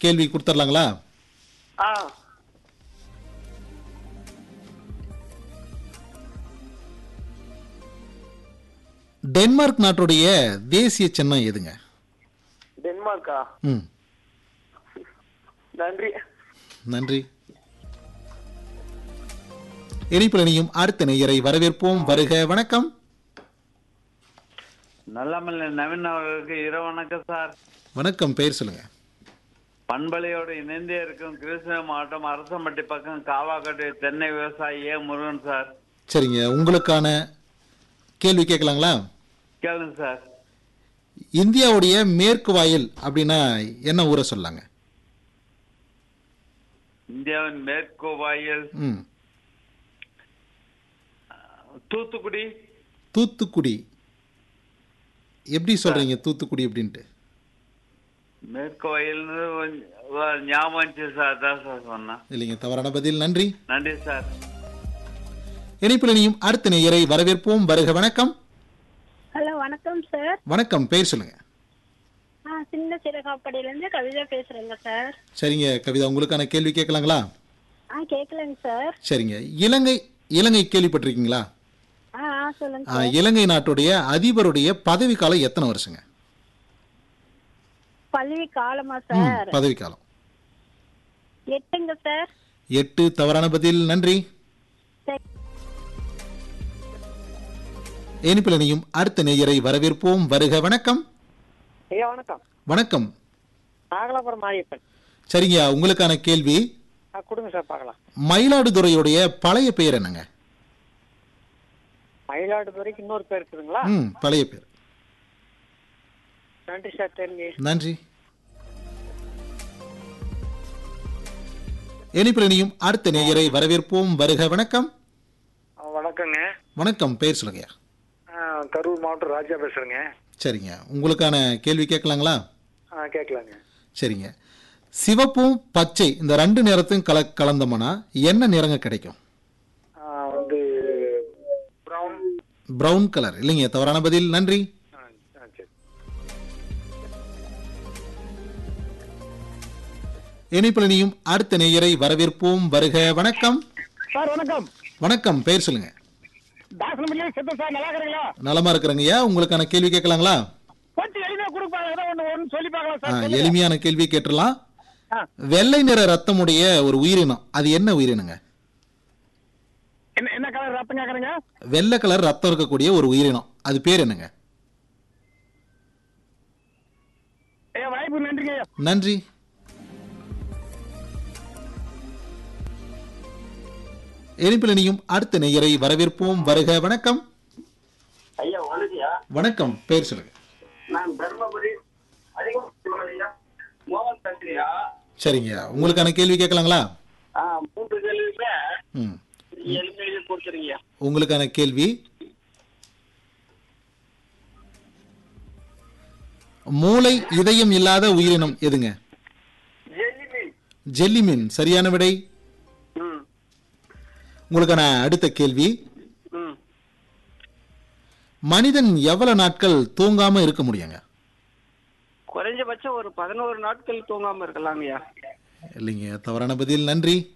கேள்வி கொடுத்துர்லாங்களா ஆ டென்மார்க் நாட்டுடைய தேசிய சின்னம் எதுங்க டென்மார்க்கா ம் நன்றி நன்றி இணைப்பில் இணையும் அடுத்த நேயரை வரவேற்போம் வருக வணக்கம் நல்லமல்ல நவீன் அவர்களுக்கு இரவு வணக்கம் சார் வணக்கம் பெயர் சொல்லுங்க பண்பலையோடு இணைந்தே இருக்கும் கிருஷ்ணகிரி மாவட்டம் அரசம்பட்டி பக்கம் காவாக்கட்டு தென்னை விவசாயி ஏ முருகன் சார் சரிங்க உங்களுக்கான கேள்வி கேட்கலாங்களா கேளுங்க சார் இந்தியாவுடைய மேற்கு வாயில் அப்படின்னா என்ன ஊரை சொல்லாங்க இந்தியாவின் மேற்கு வாயில் ம் தூத்துக்குடி தூத்துக்குடி எப்படி சொல்றீங்க தூத்துக்குடி அப்படின்ட்டு மேற்கு வாயில்னு கொஞ்சம் வ- ஞாபகம் வந்துச்சு சார் அதான் சார் சொன்னேன் இல்லைங்க தவறான பதில் நன்றி நன்றி சார் இணைப்பில் இணையும் அடுத்த நேயரை வரவேற்போம் வருக வணக்கம் ஹலோ வணக்கம் சார் வணக்கம் பெயர் சொல்லுங்க ஆ சின்ன சிறகாப்படியிலேருந்து கவிதா பேசுகிறேங்க சார் சரிங்க கவிதா உங்களுக்கான கேள்வி கேட்கலாங்களா ஆ கேட்கலங்க சார் சரிங்க இலங்கை இலங்கை கேள்விப்பட்டிருக்கீங்களா ஆ ஆ சொல்லுங்க ஆ, இலங்கை நாட்டுடைய அதிபருடைய பதவி காலம் எத்தனை வருஷங்க பல்வி காலமா ம், சார் பதவி காலம் எட்டுங்க சார் எட்டு தவறான பதில் நன்றி சரி. இனிப்பில் இணையும் அடுத்த நேயரை வரவேற்போம் வருக வணக்கம் ஐயா வணக்கம் வணக்கம் நாகலாபுரம் மாரியப்பன் சரிங்க உங்களுக்கான கேள்வி ஆ கொடுங்க சார் பார்க்கலாம் மயிலாடுதுறையுடைய பழைய பெயர் என்னங்க மயிலாடுதுறைக்கு இன்னொரு பேர் இருக்குதுங்களா ம் பழைய பேர் நன்றி சார் தெரிஞ்சு நன்றி இனிப்பில் இணையும் அடுத்த நேயரை வரவேற்போம் வருக வணக்கம் வணக்கங்க வணக்கம் பெயர் சொல்லுங்கய்யா ஆ, கரூர் மாவட்டம் ராஜா பேசுறேங்க சரிங்க உங்களுக்கான கேள்வி கேட்கலாங்களா ஆ கேட்கலாங்க சரிங்க சிவப்பும் பச்சை இந்த ரெண்டு நிறத்தையும் கல கலந்தோம்னா என்ன நிறங்க கிடைக்கும் ஆ, வந்து ப்ரௌன் பிரவுன் கலர் இல்லைங்க தவறான பதில் நன்றி ஆ ஆ, சரி இணைப்பில் இணையும் அடுத்த நேயரை வரவேற்போம் வருக வணக்கம் சார் வணக்கம் வணக்கம் பெயர் சொல்லுங்க தாசனமல்லியே செத்து சார் நல்லா இருக்கிறீங்களா நலமா இருக்கிறேங்கய்யா உங்களுக்கான கேள்வி கேட்கலாங்களா கொஞ்சம் எளிமையா கொடுப்பாங்க ஏதோ ஒன்று ஒன்று சொல்லி பார்க்கலாம் ஆ, சார் எளிமையான கேள்வி கேட்டுடலாம் ஆ. வெள்ளை நிற ரத்தமுடைய ஒரு உயிரினம் அது என்ன உயிரினங்க என்ன என்ன கலர் ரத்தம் கேட்குறீங்க வெள்ளை கலர் ரத்தம் இருக்கக்கூடிய ஒரு உயிரினம் அது பேர் என்னங்க ஐயா வாய்ப்பு நன்றிங்க ஐயா நன்றி இனிப்பில் இணையும் அடுத்த நேயரை வரவேற்போம் வருக வணக்கம் ஐயா வணக்கம்யா வணக்கம் பெயர் சொல்லுங்க நான் தர்மபுரி அதிகம் மோகன் பேசுறியா சரிங்க உங்களுக்கான கேள்வி கேட்கலாங்களா ஆ மூன்று கேள்வியுமே ம் எளிமையில கொடுத்துருங்கய்யா உங்களுக்கான கேள்வி மூளை இதயம் இல்லாத உயிரினம் எதுங்க ஜெல்லிமீன் ஜெல்லி மீன் சரியான விடை ம் உங்களுக்கான அடுத்த கேள்வி ம் மனிதன் எவ்வளவு நாட்கள் தூங்காம இருக்க முடியுங்க குறைஞ்சபட்சம் ஒரு பதினோரு நாட்கள் தூங்காம இருக்கலாங்கய்யா இல்லைங்க தவறான பதில் நன்றி